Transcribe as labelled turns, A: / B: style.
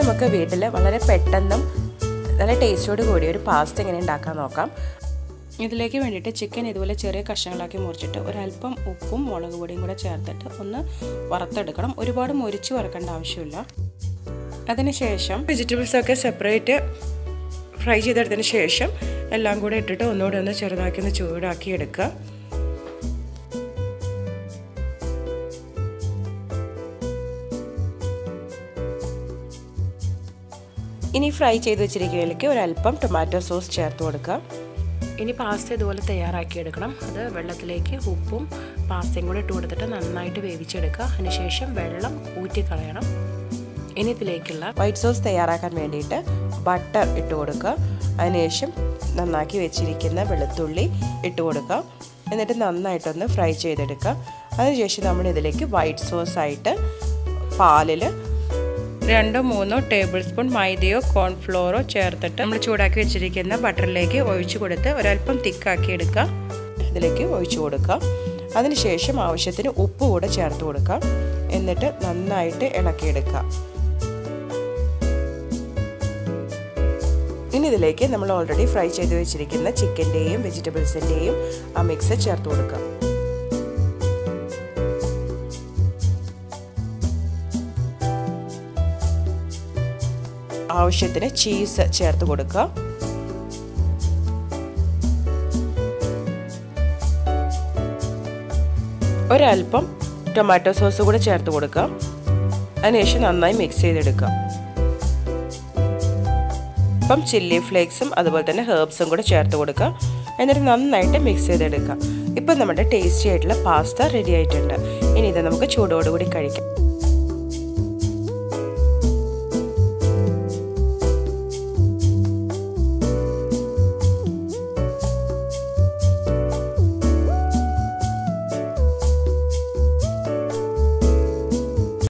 A: നമുക്ക് വീട്ടിൽ വളരെ പെട്ടെന്നും നല്ല ടേസ്റ്റോട് കൂടി ഒരു പാസ്ത എങ്ങനെ ഉണ്ടാക്കാൻ നോക്കാം ഇതിലേക്ക് വേണ്ടിയിട്ട് ചിക്കൻ ഇതുപോലെ ചെറിയ കഷ്ണങ്ങളാക്കി മുറിച്ചിട്ട് ഒരല്പം ഉപ്പും മുളക് പൊടിയും കൂടെ ചേർത്തിട്ട് ഒന്ന് വറുത്തെടുക്കണം ഒരുപാട് മുരിച്ച് വറക്കേണ്ട ആവശ്യമില്ല അതിനുശേഷം വെജിറ്റബിൾസൊക്കെ സെപ്പറേറ്റ് ഫ്രൈ ചെയ്തെടുത്തതിന് ശേഷം എല്ലാം കൂടെ ഇട്ടിട്ട് ഒന്നുകൂടെ ഒന്ന് ചെറുതാക്കി ഒന്ന് ചൂടാക്കി എടുക്കുക ഇനി ഫ്രൈ ചെയ്ത് വെച്ചിരിക്കുന്നതിലേക്ക് ഒരല്പം ടൊമാറ്റോ സോസ് ചേർത്ത് കൊടുക്കുക ഇനി പാസ്ത ഇതുപോലെ തയ്യാറാക്കിയെടുക്കണം അത് വെള്ളത്തിലേക്ക് ഉപ്പും പാസ്തയും കൂടെ ഇട്ട് കൊടുത്തിട്ട് നന്നായിട്ട് വേവിച്ചെടുക്കുക അതിനുശേഷം വെള്ളം ഊറ്റിക്കളയണം ഇനി ഇതിലേക്കുള്ള വൈറ്റ് സോസ് തയ്യാറാക്കാൻ വേണ്ടിയിട്ട് ബട്ടർ ഇട്ട് കൊടുക്കുക അതിനുശേഷം നന്നാക്കി വെച്ചിരിക്കുന്ന വെളുത്തുള്ളി ഇട്ട് കൊടുക്കുക എന്നിട്ട് നന്നായിട്ടൊന്ന് ഫ്രൈ ചെയ്തെടുക്കുക അതിനുശേഷം നമ്മൾ ഇതിലേക്ക് വൈറ്റ് സോസ് ആയിട്ട് പാലിൽ രണ്ടോ മൂന്നോ ടേബിൾ സ്പൂൺ മൈദയോ കോൺഫ്ലോറോ ചേർത്തിട്ട് നമ്മൾ ചൂടാക്കി വെച്ചിരിക്കുന്ന ബട്ടറിലേക്ക് ഒഴിച്ചു കൊടുത്ത് ഒരല്പം തിക്കാക്കി എടുക്കുക ഇതിലേക്ക് ഒഴിച്ചു കൊടുക്കുക അതിനുശേഷം ആവശ്യത്തിന് ഉപ്പ് കൂടെ ചേർത്ത് കൊടുക്കുക എന്നിട്ട് നന്നായിട്ട് ഇളക്കിയെടുക്കുക ഇനി ഇതിലേക്ക് നമ്മൾ ഓൾറെഡി ഫ്രൈ ചെയ്ത് വെച്ചിരിക്കുന്ന ചിക്കൻ്റെയും വെജിറ്റബിൾസിൻ്റെയും ആ മിക്സ് ചേർത്ത് കൊടുക്കുക ആവശ്യത്തിന് ചീസ് ചേർത്ത് കൊടുക്കുക ഒരല്പം ടൊമാറ്റോ സോസ് കൂടെ ചേർത്ത് കൊടുക്കുക അതിനുശേഷം നന്നായി മിക്സ് ചെയ്തെടുക്കുക ഇപ്പം ചില്ലി ഫ്ലേക്സും അതുപോലെ തന്നെ ഹേർബ്സും കൂടെ ചേർത്ത് കൊടുക്കുക എന്നിട്ട് നന്നായിട്ട് മിക്സ് ചെയ്തെടുക്കുക ഇപ്പം നമ്മുടെ ടേസ്റ്റി ആയിട്ടുള്ള പാസ്ത റെഡി ആയിട്ടുണ്ട് ഇനി ഇത് നമുക്ക് ചൂടോടുകൂടി കഴിക്കാം